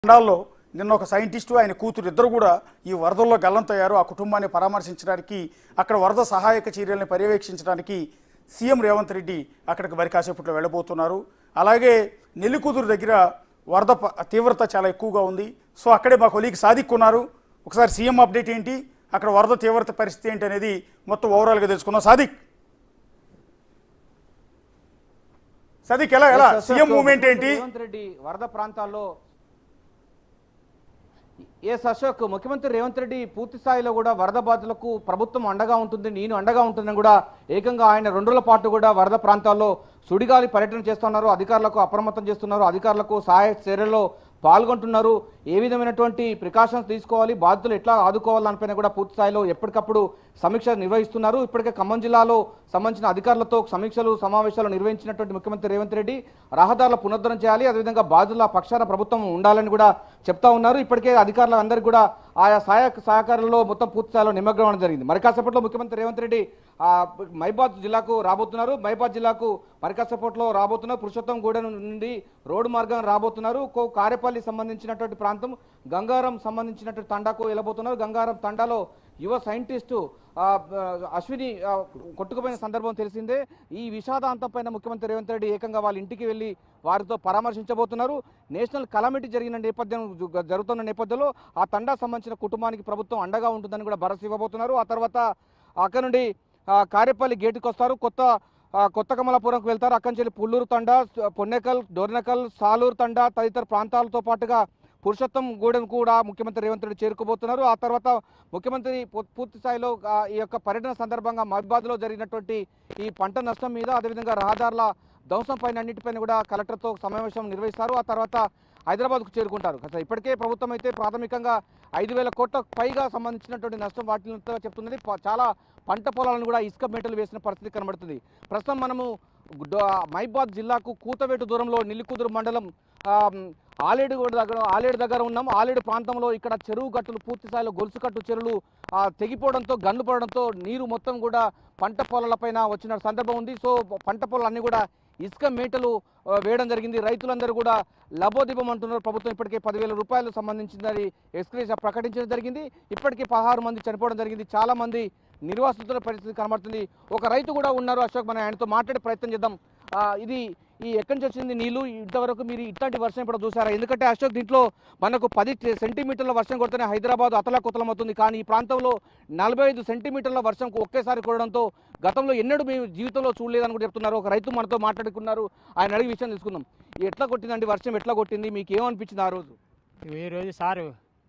తండాల్లో నిన్న ఒక సైంటిస్టు ఆయన కూతురు ఇద్దరు కూడా ఈ వరదల్లో గల్లంతయ్యారు ఆ కుటుంబాన్ని పరామర్శించడానికి అక్కడ వరద సహాయక చర్యల్ని పర్యవేక్షించడానికి సీఎం రేవంత్ రెడ్డి అక్కడికి మరి కాసేపట్లో వెళ్ళబోతున్నారు అలాగే నెల్లికూతురు దగ్గర వరద ప- తీవ్రత చాలా ఎక్కువగా ఉంది సో అక్కడే మా కొలీగ్ సాదిక్ ఉన్నారు ఒకసారి సీఎం అప్డేట్ ఏంటి అక్కడ వరద తీవ్రత పరిస్థితి ఏంటి అనేది మొత్తం ఓవరాల్గా తెలుసుకుందాం సాదిక్ సాదిక్ ఎలా ఎలా సీఎం మూమెంట్ ఏంటి రేవంత్ రెడ్డి వరద ప్రాంతాల్లో ఎస్ అశోక్ ముఖ్యమంత్రి రేవంత్ రెడ్డి పూర్తి స్థాయిలో కూడా వరద బాధితులకు ప్రభుత్వం అండగా ఉంటుంది నేను అండగా ఉంటుందని కూడా ఏకంగా ఆయన రెండు రోజుల పాటు కూడా వరద ప్రాంతాల్లో సుడిగాలి పర్యటన చేస్తున్నారు అధికారులకు అప్రమత్తం చేస్తున్నారు అధికారులకు సహాయ చర్యల్లో పాల్గొంటున్నారు ఏ విధమైనటువంటి ప్రికాషన్స్ తీసుకోవాలి బాధితులు ఎట్లా ఆదుకోవాలి దానిపైన కూడా పూర్తి స్థాయిలో ఎప్పటికప్పుడు సమీక్ష నిర్వహిస్తున్నారు ఇప్పటికే ఖమ్మం జిల్లాలో సంబంధించిన అధికారులతో సమీక్షలు సమావేశాలు నిర్వహించినటువంటి ముఖ్యమంత్రి రేవంత్ రెడ్డి రహదారుల పునరుద్ధరణ చేయాలి అదేవిధంగా బాధితుల పక్షాన ప్రభుత్వం ఉండాలని కూడా చెప్తా ఉన్నారు ఇప్పటికే అధికారులందరికీ కూడా ఆయా సహాయ సహకారంలో మొత్తం పూర్తి స్థాయిలో నిమగ్నం అవడం జరిగింది మరి కాసేపట్లో ముఖ్యమంత్రి రేవంత్ రెడ్డి ఆ, మైబాద్ జిల్లాకు రాబోతున్నారు మైబాద్ జిల్లాకు మరి కాసేపట్లో రాబోతున్నారు పురుషోత్తం గూడెం నుండి రోడ్డు మార్గం రాబోతున్నారు కో కారేపల్లి సంబంధించినటువంటి ప్రాంతం గంగారం సంబంధించినటువంటి తండాకు వెళ్ళబోతున్నారు గంగారం తండాలో యువ సైంటిస్టు ఆ, ఆ, అశ్విని ఆ, కొట్టుకుపోయిన సందర్భం తెలిసిందే ఈ విషాదాంతం పైన ముఖ్యమంత్రి రేవంత్ రెడ్డి ఏకంగా వాళ్ళ ఇంటికి వెళ్ళి వారితో పరామర్శించబోతున్నారు నేషనల్ కలామిటీ జరిగిన నేపథ్యం జు- జరుగుతున్న నేపథ్యంలో ఆ తండా సంబంధించిన కుటుంబానికి ప్రభుత్వం అండగా ఉంటుందని కూడా భరోసా ఇవ్వబోతున్నారు ఆ తర్వాత అక్కడ నుండి ఆ, కారేపల్లి గేటుకు వస్తారు కొత్త ఆ, కొత్త కమలాపురంకు వెళ్తారు అక్కడి నుంచి వెళ్ళి పుల్లూరు తండా పొన్నెకల్ డోర్నకల్ సాలూరు తండా తదితర ప్రాంతాలతో పాటుగా పురుషోత్తం గూడెం కూడా ముఖ్యమంత్రి రేవంత్ రెడ్డి చేరుకోబోతున్నారు ఆ తర్వాత ముఖ్యమంత్రి పూ- పూర్తి స్థాయిలో ఆ, ఈ యొక్క పర్యటన సందర్భంగా మహబాద్లో జరిగినటువంటి ఈ పంట నష్టం మీద అదేవిధంగా రహదారుల ధ్వంసం పైన అన్నిటిపైన కూడా కలెక్టర్తో సమావేశం నిర్వహిస్తారు ఆ తర్వాత హైదరాబాద్కు చేరుకుంటారు అసలు ఇప్పటికే ప్రభుత్వం అయితే ప్రాథమికంగా ఐదు వేల కోట్ల పైగా సంబంధించినటువంటి నష్టం వాటితో చెప్తున్నది ప- చాలా పంట పొలాలను కూడా ఇసుక మేటలు వేసిన పరిస్థితి కనబడుతుంది ప్రస్తుతం మనము డ- మైబాద్ జిల్లాకు కూతవేటు దూరంలో నిల్లికుదురు మండలం ఆ, ఆలేడు కూడా దగ్గర ఆలేడు దగ్గర ఉన్నాం ఆలేడు ప్రాంతంలో ఇక్కడ చెరువు గట్టులు పూర్తి స్థాయిలో గొలుసు కట్టు చెరువులు ఆ, తెగిపోవడంతో గన్ను పడడంతో నీరు మొత్తం కూడా పంట పొలాలపైన వచ్చిన సందర్భం ఉంది సో పంట పొలాలన్నీ కూడా ఇసుక మేటలు ఆ, వేయడం జరిగింది రైతులందరూ కూడా లబోదిబం అంటున్నారు ప్రభుత్వం ఇప్పటికే పదివేల రూపాయలు సంబంధించిందని ఎక్స్క్రేజ్ ప్రకటించడం జరిగింది ఇప్పటికే పదహారు మంది చనిపోవడం జరిగింది చాలా మంది నిర్వాసితుల పరిస్థితి కనబడుతుంది ఒక రైతు కూడా ఉన్నారు అశోక్ మనం ఆయనతో మాట్లాడే ప్రయత్నం చేద్దాం ఆ, ఇది ఈ ఎక్కడి నుంచి వచ్చింది నీళ్లు ఇంతవరకు మీరు ఇట్లాంటి వర్షం ఇప్పుడు చూసారా ఎందుకంటే అశోక్ దీంట్లో మనకు పది సెంటీమీటర్ల వర్షం కొడితేనే హైదరాబాద్ అతలాకుతలం అవుతుంది కానీ ఈ ప్రాంతంలో నలభై ఐదు సెంటీమీటర్ల వర్షం ఒకేసారి కూడడంతో గతంలో ఎన్నడూ మేము జీవితంలో చూడలేదని కూడా చెప్తున్నారు ఒక రైతు మనతో మాట్లాడుకున్నారు ఆయన అడిగి విషయం తెలుసుకుందాం ఎట్లా కొట్టిందండి వర్షం ఎట్లా కొట్టింది మీకు ఏమనిపించింది ఆ రోజు ఈ రోజు సారు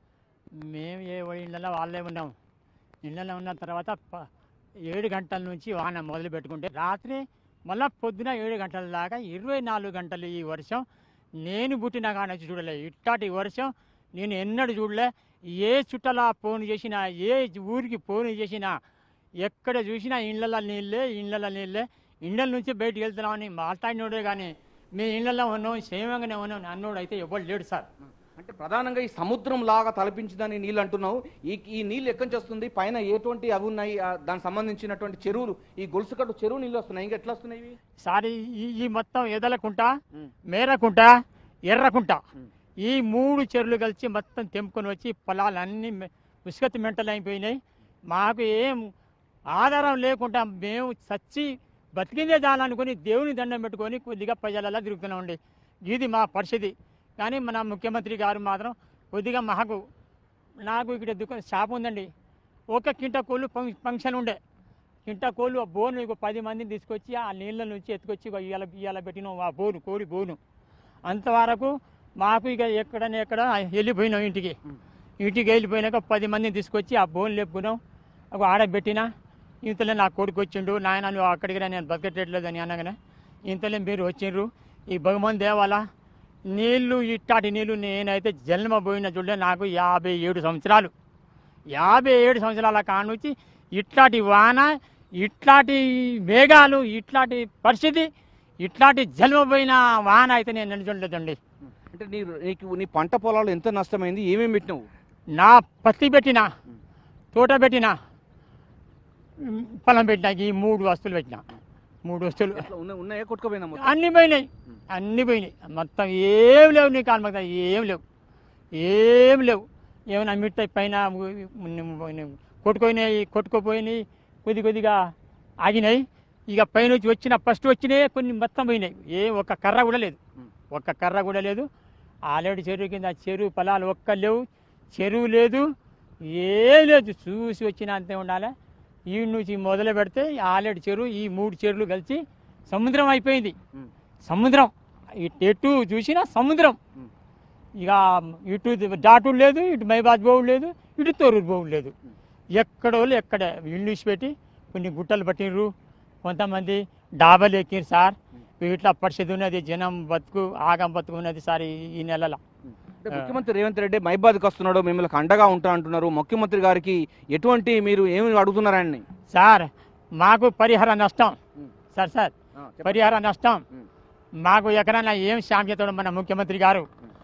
మేము ఏ ఇళ్ళలో వాళ్ళే ఉన్నాం ఇళ్ళలో ఉన్న తర్వాత ప- ఏడు గంటల నుంచి వాన మొదలు పెట్టుకుంటే రాత్రి మళ్ళా పొద్దున ఏడు గంటల దాకా ఇరవై నాలుగు గంటలు ఈ వర్షం నేను పుట్టిన కానీ చూడలే ఇట్లాంటి వర్షం నేను ఎన్నడూ చూడలే ఏ చుట్టలా ఫోన్ చేసినా ఏ ఊరికి ఫోన్ చేసినా ఎక్కడ చూసినా ఇళ్ళల్లో నీళ్ళే ఇళ్ళల్లో నీళ్ళే ఇళ్ళ నుంచి బయటికి వెళ్తున్నామని మాట్లాడినోడే కానీ మీ ఇళ్ళల్లో ఉన్నాం క్షేమంగానే ఉన్నాం అన్నోడు అయితే ఎవరు లేడు సార్ అంటే ప్రధానంగా ఈ సముద్రం లాగా తలపించిందని నీళ్ళు అంటున్నావు ఈ ఈ నీళ్ళు ఎక్కడి నుంచి వస్తుంది పైన ఎటువంటి అవి ఉన్నాయి ఆ దానికి సంబంధించినటువంటి చెరువులు ఈ గొలుసుకట్టు చెరువు నీళ్ళు వస్తున్నాయి ఇంకా ఎట్లా వస్తున్నాయి ఇవి సారి ఈ ఈ మొత్తం ఎదలకుంట ఉమ్. మేరకుంట ఎర్రకుంట ఉమ్. ఈ మూడు చెరువులు కలిసి మొత్తం తెంపుకొని వచ్చి పొలాలన్నీ మె- ఉసుకతి మెంటలు అయిపోయినాయి మాకు ఏం ఆధారం లేకుండా మేము చచ్చి బతికిందే చాలనుకుని దేవుని దండం పెట్టుకొని కొద్దిగా ప్రజలలో తిరుగుతున్నామండి ఇది మా పరిస్థితి కానీ మన ముఖ్యమంత్రి గారు మాత్రం కొద్దిగా మాకు నాకు ఇక్కడ దుకాణం షాప్ ఉందండి ఒక కింట కోళ్ళు ఫంక్- ఫంక్షన్ ఉండే కింట కోళ్ళు ఆ బోను ఇక పది మందిని తీసుకొచ్చి ఆ నీళ్ళ నుంచి ఎత్తుకొచ్చి ఇక ఇవాళ ఇవాళ పెట్టినాం ఆ బోను కోడి బోను అంతవరకు మాకు ఇక ఎక్కడనే ఎక్కడ వెళ్ళిపోయినాం ఇంటికి ఇంటికి వెళ్ళిపోయినాక పది మందిని తీసుకొచ్చి ఆ బోన్ లేపుకున్నాం ఒక ఆడబెట్టినా ఇంతలో నా కొడుకు వచ్చిండు నాయన నువ్వు అక్కడికి రా నేను బతకట్లేదు అని అనగానే ఇంతలో మీరు వచ్చిండ్రు ఈ భగవాన్ దేవాల నీళ్ళు ఇట్టాటి నీళ్ళు నేనైతే జన్మ పోయిన చూడలే నాకు యాభై ఏడు సంవత్సరాలు యాభై ఏడు సంవత్సరాల కానుంచి ఇట్లాంటి వాన ఇట్లాంటి మేఘాలు ఇట్లాంటి పరిస్థితి ఇట్లాంటి జన్మ పోయిన వాన అయితే నేను నిల్చుండలేదండి అంటే నీ నీకు నీ పంట పొలాలు ఎంత నష్టమైంది ఏమేమి పెట్టినావు నా పత్తి పెట్టిన తోట పెట్టిన ఉమ్, పొలం పెట్టిన ఈ మూడు వస్తువులు పెట్టిన మూడు వస్తువులు ఎట్లా ఉన్న ఉన్నాయా కొట్టుకుపోయినా మొత్తం అన్ని పోయినాయి అన్ని పోయినాయి మొత్తం ఏం లేవు నీ కాలు మొత్తం ఏం లేవు ఏం లేవు ఏమైనా మిట్ట పైన కొట్టుకోయినాయి కొట్టుకోపోయినాయి కొద్ది కొద్దిగా ఆగినాయి ఇక పైన వచ్చి వచ్చిన ఫస్ట్ వచ్చినాయి కొన్ని మొత్తం పోయినాయి ఏ ఒక్క కర్ర కూడా లేదు ఒక్క కర్ర కూడా లేదు ఆల్రెడీ చెరువు కింద చెరువు పొలాలు ఒక్క లేవు చెరువు లేదు ఏం లేదు చూసి వచ్చిన అంతే ఉండాలి ఈ నుంచి మొదలు పెడితే ఆల్రెడీ చెరువు ఈ మూడు చెరువులు కలిసి సముద్రం అయిపోయింది సముద్రం ఇటు ఎటు చూసినా సముద్రం ఇక ఇటు డాటు లేదు ఇటు మైబాద్ బోవుడు లేదు ఇటు తోరూరు బోవుడు లేదు ఎక్కడో ఎక్కడ ఇల్లు పెట్టి కొన్ని గుట్టలు పట్టిర్రు కొంతమంది డాబాలు ఎక్కిరు సార్ ఇట్లా పరిస్థితి ఉన్నది జనం బతుకు ఆగం బతుకు ఉన్నది సార్ ఈ- ఈ నెలలో అంటే ముఖ్యమంత్రి రేవంత్ రెడ్డి మైబాద్కి వస్తున్నాడు మిమ్మల్ని అండగా ఉంటా అంటున్నారు ముఖ్యమంత్రి గారికి ఎటువంటి మీరు ఏమి అడుగుతున్నారు ఆయన్ని సార్ మాకు పరిహార నష్టం సార్ సార్ పరిహార నష్టం మాకు ఎక్కడైనా ఏం సాయం చేస్తాడు మన ముఖ్యమంత్రి గారు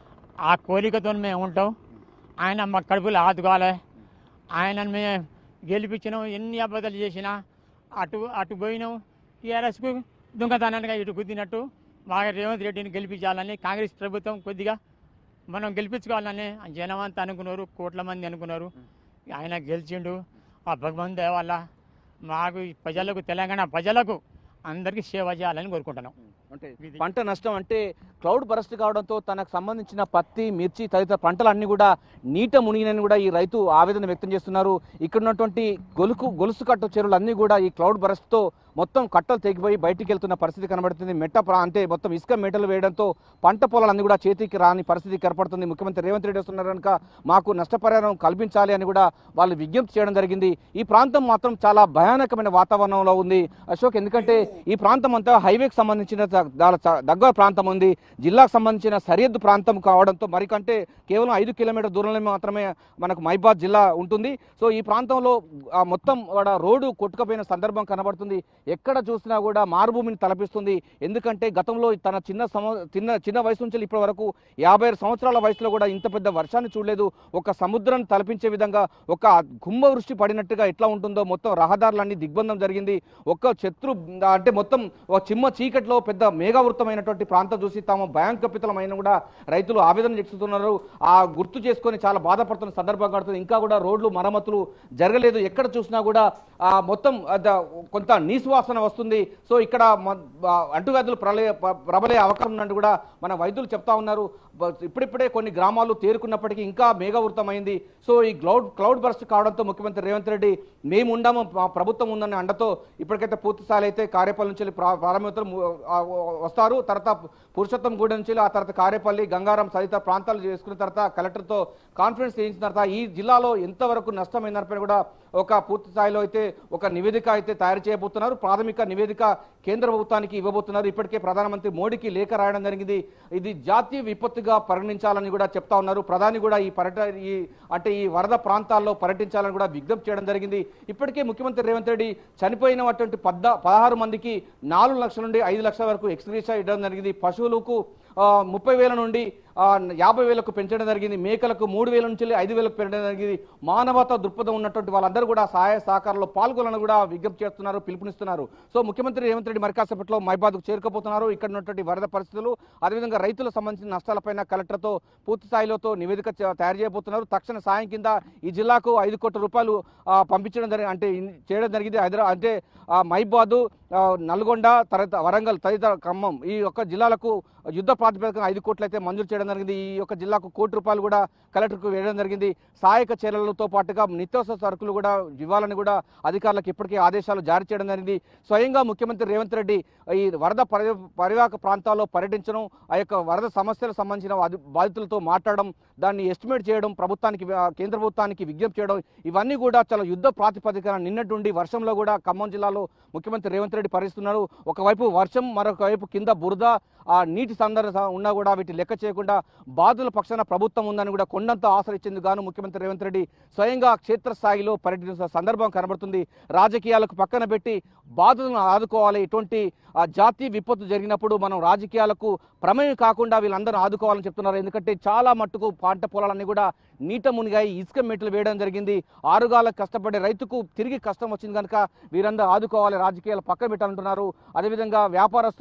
ఆ కోరికతో మేము ఉంటాం ఆయన మా కడుపులు ఆదుకోవాలి ఆయనను మేము గెలిపించినాం ఎన్ని అబద్ధాలు చేసినా అటు అటు పోయినాం టీఆర్ఎస్కు దొంగతనానికి ఇటు గుద్దినట్టు మా రేవంత్ రెడ్డిని గెలిపించాలని కాంగ్రెస్ ప్రభుత్వం కొద్దిగా మనం గెలిపించుకోవాలని జనం అంతా అనుకున్నారు కోట్ల మంది అనుకున్నారు ఆయన గెలిచిండు ఆ భగవంతు దయ వల్ల మాకు ఈ ప్రజలకు తెలంగాణ ప్రజలకు అందరికీ సేవ చేయాలని కోరుకుంటున్నాం అంటే ఇది. పంట నష్టం అంటే క్లౌడ్ బరస్ట్ కావడంతో తనకు సంబంధించిన పత్తి మిర్చి తదితర పంటలన్నీ కూడా నీట మునిగినని కూడా ఈ రైతు ఆవేదన వ్యక్తం చేస్తున్నారు ఇక్కడ ఉన్నటువంటి గొలుకు గొలుసు కట్టు చెరువులు అన్నీ కూడా ఈ క్లౌడ్ బరస్ట్తో మొత్తం కట్టలు తెగిపోయి బయటికి వెళ్తున్న పరిస్థితి కనబడుతుంది మెట్ట ప్రా అంటే మొత్తం ఇసుక మెటలు వేయడంతో పంట పొలాలన్నీ కూడా చేతికి రాని పరిస్థితి కనపడుతుంది ముఖ్యమంత్రి రేవంత్ రెడ్డి వస్తున్నారు కనుక మాకు నష్టపరిహారం కల్పించాలి అని కూడా వాళ్ళు విజ్ఞప్తి చేయడం జరిగింది ఈ ప్రాంతం మాత్రం చాలా భయానకమైన వాతావరణంలో ఉంది అశోక్ ఎందుకంటే ఈ ప్రాంతం అంతా హైవేకి సంబంధించిన ద- దాని చ- దగ్గర ప్రాంతం ఉంది జిల్లాకు సంబంధించిన సరిహద్దు ప్రాంతం కావడంతో మరికంటే కేవలం ఐదు కిలోమీటర్ దూరంలో మాత్రమే మనకు మైబాద్ జిల్లా ఉంటుంది సో ఈ ప్రాంతంలో ఆ మొత్తం కూడా రోడ్డు కొట్టుకుపోయిన సందర్భం కనబడుతుంది ఎక్కడ చూసినా కూడా మారుభూమిని తలపిస్తుంది ఎందుకంటే గతంలో తన చిన్న సమ చిన్న చిన్న వయసు నుంచి ఇప్పటి వరకు యాభై ఆరు సంవత్సరాల వయసులో కూడా ఇంత పెద్ద వర్షాన్ని చూడలేదు ఒక సముద్రాన్ని తలపించే విధంగా ఒక కుంభ వృష్టి పడినట్టుగా ఎట్లా ఉంటుందో మొత్తం రహదారులన్నీ దిగ్బంధం జరిగింది ఒక శత్రు అంటే మొత్తం ఒక చిమ్మ చీకట్లో పెద్ద మేఘావృతమైనటువంటి ప్రాంతం చూసి తాము భయాంకపితలమైన కూడా రైతులు ఆవేదన చెప్తున్నారు ఆ గుర్తు చేసుకొని చాలా బాధపడుతున్న సందర్భం కడుతుంది ఇంకా కూడా రోడ్లు మరమ్మతులు జరగలేదు ఎక్కడ చూసినా కూడా ఆ మొత్తం అద- కొంత నీసువాసన వస్తుంది సో ఇక్కడ మ- ఆ అంటువ్యాధులు ప్రళయ ప- ప్రబలే అవకాశం ఉన్నట్టు కూడా మన వైద్యులు చెప్తా ఉన్నారు బ- ఇప్పుడిప్పుడే కొన్ని గ్రామాలు తేరుకున్నప్పటికీ ఇంకా మేఘవృతమైంది సో ఈ క్లౌడ్ క్లౌడ్ బర్స్ట్ కావడంతో ముఖ్యమంత్రి రేవంత్ రెడ్డి మేము ఉండాము మా ప్రభుత్వం ఉందనే అండతో ఇప్పటికైతే పూర్తి స్థాయిలో అయితే కార్యపల్లి నుంచి వెళ్ళి ప్రా- ప్రారంభిస్తారు ము- ఆ వస్తారు తర్వాత పురుషోత్తం గూడెం నుంచి ఆ తర్వాత కార్యపల్లి గంగారం తదితర ప్రాంతాలు చేసుకున్న తర్వాత కలెక్టర్తో కాన్ఫరెన్స్ చేయించిన తర్వాత ఈ జిల్లాలో ఎంతవరకు నష్టమైందనిపై కూడా ఒక పూర్తి స్థాయిలో అయితే ఒక నివేదిక అయితే తయారు చేయబోతున్నారు ప్రాథమిక నివేదిక కేంద్ర ప్రభుత్వానికి ఇవ్వబోతున్నారు ఇప్పటికే ప్రధానమంత్రి మోడీకి లేఖ రాయడం జరిగింది ఇది జాతీయ విపత్తుగా పరిగణించాలని కూడా చెప్తా ఉన్నారు ప్రధాని కూడా ఈ పర్యట ఈ అంటే ఈ వరద ప్రాంతాల్లో పర్యటించాలని కూడా విజ్ఞప్తి చేయడం జరిగింది ఇప్పటికే ముఖ్యమంత్రి రేవంత్ రెడ్డి చనిపోయినటువంటి పద్ద పదహారు మందికి నాలుగు లక్షల నుండి ఐదు లక్షల వరకు ఎక్స్గ్రీషా ఇవ్వడం జరిగింది పశువులకు ఆ, ముప్పై వేల నుండి ఆ, యాభై వేలకు పెంచడం జరిగింది మేకలకు మూడు వేల నుంచి ఐదు వేలకు పెంచడం జరిగింది మానవతా దృక్పథం ఉన్నటువంటి వాళ్ళందరూ కూడా సహాయ సహకారంలో పాల్గొనాలని కూడా విజ్ఞప్తి చేస్తున్నారు పిలుపునిస్తున్నారు సో ముఖ్యమంత్రి రేవంత్ రెడ్డి మరి కాసేపట్లో మైబాద్కు చేరుకోబోతున్నారు ఇక్కడ ఉన్నటువంటి వరద పరిస్థితులు అదేవిధంగా రైతులకు సంబంధించిన నష్టాలపైన కలెక్టర్తో పూర్తి స్థాయిలోతో నివేదిక చే- తయారు చేయబోతున్నారు తక్షణ సాయం కింద ఈ జిల్లాకు ఐదు కోట్ల రూపాయలు ఆ, పంపించడం జరిగి అంటే ఇన్- చేయడం జరిగింది హైదరాబాద్ అంటే ఆ, మైబాదు ఆ, నల్గొండ తర్వాత వరంగల్ తదితర ఖమ్మం ఈ యొక్క జిల్లాలకు యుద్ధ ప్రాతిపదికన ఐదు కోట్లు అయితే మంజూరు చేయడం జరిగింది ఈ యొక్క జిల్లాకు కోటి రూపాయలు కూడా కలెక్టర్కు వేయడం జరిగింది సహాయక చర్యలతో పాటుగా నిత్యావసర సరుకులు కూడా ఇవ్వాలని కూడా అధికారులకు ఇప్పటికే ఆదేశాలు జారీ చేయడం జరిగింది స్వయంగా ముఖ్యమంత్రి రేవంత్ రెడ్డి ఈ వరద పరి పరివాహక ప్రాంతాల్లో పర్యటించడం ఆ యొక్క వరద సమస్యలకు సంబంధించిన అధి- బాధితులతో మాట్లాడడం దాన్ని ఎస్టిమేట్ చేయడం ప్రభుత్వానికి ఆ, కేంద్ర ప్రభుత్వానికి విజ్ఞప్తి చేయడం ఇవన్నీ కూడా చాలా యుద్ధ ప్రాతిపదికన నిన్నటుండి వర్షంలో కూడా ఖమ్మం జిల్లాలో ముఖ్యమంత్రి రేవంత్ రెడ్డి పరిస్తున్నారు ఒకవైపు వర్షం మరొక వైపు కింద బురద ఆ నీటి సందర్భ ఉన్నా కూడా వీటి లెక్క చేయకుండా బాధితుల పక్షాన ప్రభుత్వం ఉందని కూడా కొండంత ఆశ్రయించేందుకు గాను ముఖ్యమంత్రి రేవంత్ రెడ్డి స్వయంగా క్షేత్రస్థాయిలో పర్యటించిన సందర్భం కనబడుతుంది రాజకీయాలకు పక్కన పెట్టి బాధితులను ఆదుకోవాలి ఇటువంటి ఆ జాతీయ విపత్తు జరిగినప్పుడు మనం రాజకీయాలకు ప్రమేయం కాకుండా వీళ్ళందరూ ఆదుకోవాలని చెప్తున్నారు ఎందుకంటే చాలా మట్టుకు పంట పొలాలన్నీ కూడా నీట మునిగాయి ఇసుక మెట్లు వేయడం జరిగింది ఆరుగాల కష్టపడే రైతుకు తిరిగి కష్టం వచ్చింది కనుక వీరందరూ ఆదుకోవాలి రాజకీయాలు పక్కన పెట్టాలంటున్నారు అదేవిధంగా వ్యాపారస్తులు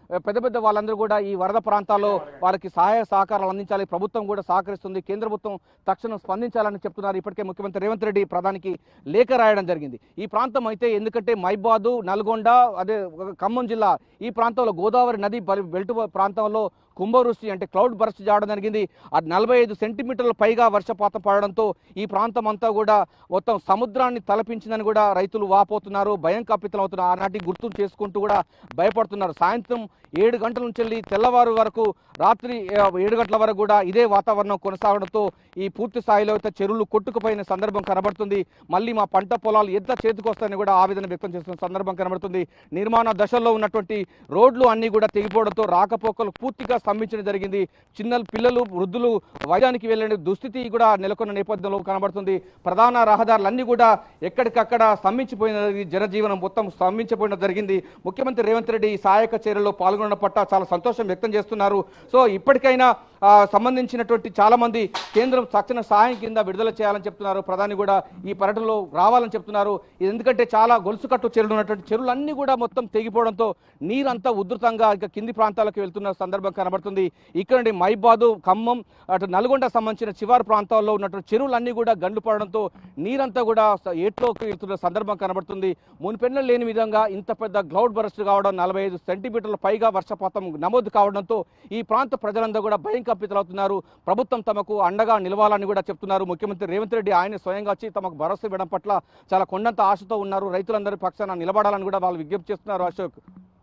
ఆ, పెద్ద పెద్ద వాళ్ళందరూ కూడా ఈ వరద ప్రాంతాల్లో వారికి సహాయ సహకారాలు అందించాలి ప్రభుత్వం కూడా సహకరిస్తుంది కేంద్ర ప్రభుత్వం తక్షణం స్పందించాలని చెప్తున్నారు ఇప్పటికే ముఖ్యమంత్రి రేవంత్ రెడ్డి ప్రధానికి లేఖ రాయడం జరిగింది ఈ ప్రాంతం అయితే ఎందుకంటే మైబాదు నల్గొండ అదే ఖమ్మం జిల్లా ఈ ప్రాంతంలో గోదావరి నది బలి- బెల్ట్ ప్రాంతంలో కుంభవృష్టి అంటే క్లౌడ్ బర్స్ట్ చేయడం జరిగింది అది నలభై ఐదు సెంటీమీటర్ల పైగా వర్షపాతం పడడంతో ఈ ప్రాంతం అంతా కూడా మొత్తం సముద్రాన్ని తలపించిందని కూడా రైతులు వాపోతున్నారు భయం కప్పితం అవుతున్నారు ఆనాటి గుర్తు చేసుకుంటూ కూడా భయపడుతున్నారు సాయంత్రం ఏడు గంటల నుంచి వెళ్ళి తెల్లవారు వరకు రాత్రి ఆ, ఏడు గంటల వరకు కూడా ఇదే వాతావరణం కొనసాగడంతో ఈ పూర్తి స్థాయిలో అయితే చెరువులు కొట్టుకుపోయిన సందర్భం కనబడుతుంది మళ్ళీ మా పంట పొలాలు ఎంత చేతికొస్తాయని కూడా ఆవేదన వ్యక్తం చేస్తున్న సందర్భం కనబడుతుంది నిర్మాణ దశల్లో ఉన్నటువంటి రోడ్లు అన్ని కూడా తెగిపోవడంతో రాకపోకలు పూర్తిగా స్తంభించడం జరిగింది చిన్న పిల్లలు వృద్ధులు వైద్యానికి వెళ్ళే దుస్థితి కూడా నెలకొన్న నేపథ్యంలో కనబడుతుంది ప్రధాన రహదారులన్నీ కూడా ఎక్కడికక్కడ స్తంభించిపోయిన జనజీవనం మొత్తం స్తంభించిపోయిన జరిగింది ముఖ్యమంత్రి రేవంత్ రెడ్డి ఈ సహాయక చర్యలో పాల్గొనడం పట్ల చాలా సంతోషం వ్యక్తం చేస్తున్నారు సో ఇప్పటికైనా ఆ, సంబంధించినటువంటి చాలా మంది కేంద్రం తక్షణ సహాయం కింద విడుదల చేయాలని చెప్తున్నారు ప్రధాని కూడా ఈ పర్యటనలో రావాలని చెప్తున్నారు ఇది ఎందుకంటే చాలా గొలుసు కట్టు చెరువులు ఉన్నటువంటి చెరువులన్నీ కూడా మొత్తం తెగిపోవడంతో నీరంతా ఉధృతంగా ఇక కింది ప్రాంతాలకు వెళ్తున్న సందర్భం కనబడుతుంది ఇక్కడ నుండి మైబాదు ఖమ్మం అటు నల్గొండ సంబంధించిన చివరి ప్రాంతాల్లో ఉన్నటువంటి చెరువులన్నీ కూడా గండ్లు పడడంతో నీరంతా కూడా స- ఏట్లోకి వెళ్తున్న సందర్భం కనబడుతుంది మునిపెన్నలు లేని విధంగా ఇంత పెద్ద గ్లౌడ్ బరస్ట్ కావడం నలభై ఐదు సెంటీమీటర్ల పైగా వర్షపాతం నమోదు కావడంతో ఈ ప్రాంత ప్రజలందరూ కూడా భయం కప్పితలవుతున్నారు ప్రభుత్వం తమకు అండగా నిలవాలని కూడా చెప్తున్నారు ముఖ్యమంత్రి రేవంత్ రెడ్డి ఆయన స్వయంగా వచ్చి తమకు భరోసా ఇవ్వడం పట్ల చాలా కొండంత ఆశతో ఉన్నారు రైతులందరి పక్షాన నిలబడాలని కూడా వాళ్ళు విజ్ఞప్తి చేస్తున్నారు Ashok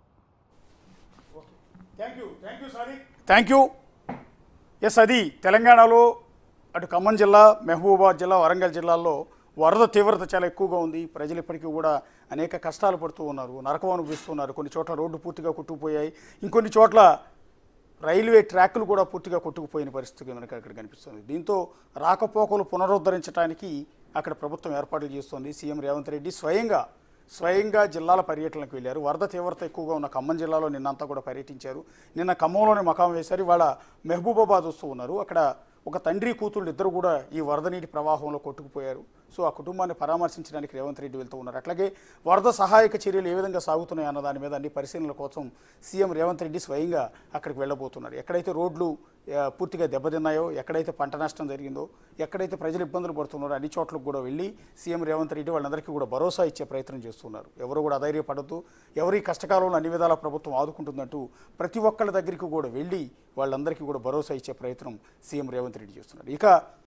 thank you thank you sorry thank you yes అది తెలంగాణలో అటు ఖమ్మం జిల్లా మహబూబాబాద్ జిల్లా వరంగల్ జిల్లాల్లో వరద తీవ్రత చాలా ఎక్కువగా ఉంది ప్రజలు ఇప్పటికీ కూడా అనేక కష్టాలు పడుతూ ఉన్నారు నరకం అనుభవిస్తున్నారు కొన్ని చోట్ల రోడ్డు పూర్తిగా కొట్టుకుపోయాయి ఇంకొన్ని చోట్ల రైల్వే ట్రాక్లు కూడా పూర్తిగా కొట్టుకుపోయిన పరిస్థితి మనకి అక్కడ కనిపిస్తుంది దీంతో రాకపోకలు పునరుద్ధరించడానికి అక్కడ ప్రభుత్వం ఏర్పాట్లు చేస్తోంది సీఎం రేవంత్ రెడ్డి స్వయంగా స్వయంగా జిల్లాల పర్యటనకు వెళ్ళారు వరద తీవ్రత ఎక్కువగా ఉన్న ఖమ్మం జిల్లాలో నిన్నంతా కూడా పర్యటించారు నిన్న ఖమ్మంలోనే మకాం వేశారు ఇవాళ మెహబూబాబాద్ వస్తూ ఉన్నారు అక్కడ ఒక తండ్రి కూతుళ్ళు ఇద్దరు కూడా ఈ వరద నీటి ప్రవాహంలో కొట్టుకుపోయారు సో ఆ కుటుంబాన్ని పరామర్శించడానికి రేవంత్ రెడ్డి వెళ్తూ ఉన్నారు అట్లాగే వరద సహాయక చర్యలు ఏ విధంగా సాగుతున్నాయి అన్న దాని మీద అన్ని పరిశీలనల కోసం సీఎం రేవంత్ రెడ్డి స్వయంగా అక్కడికి వెళ్ళబోతున్నారు ఎక్కడైతే రోడ్లు ఆ, పూర్తిగా దెబ్బతిన్నాయో ఎక్కడైతే పంట నష్టం జరిగిందో ఎక్కడైతే ప్రజలు ఇబ్బందులు పడుతున్నారో అన్ని చోట్లకు కూడా వెళ్ళి సీఎం రేవంత్ రెడ్డి వాళ్ళందరికీ కూడా భరోసా ఇచ్చే ప్రయత్నం చేస్తున్నారు ఎవరు కూడా అధైర్యపడద్దు ఎవరి కష్టకాలంలో అన్ని విధాల ప్రభుత్వం ఆదుకుంటుందంటూ ప్రతి ఒక్కళ్ళ దగ్గరికి కూడా వెళ్ళి వాళ్ళందరికీ కూడా భరోసా ఇచ్చే ప్రయత్నం సీఎం రేవంత్ రెడ్డి చేస్తున్నారు ఇక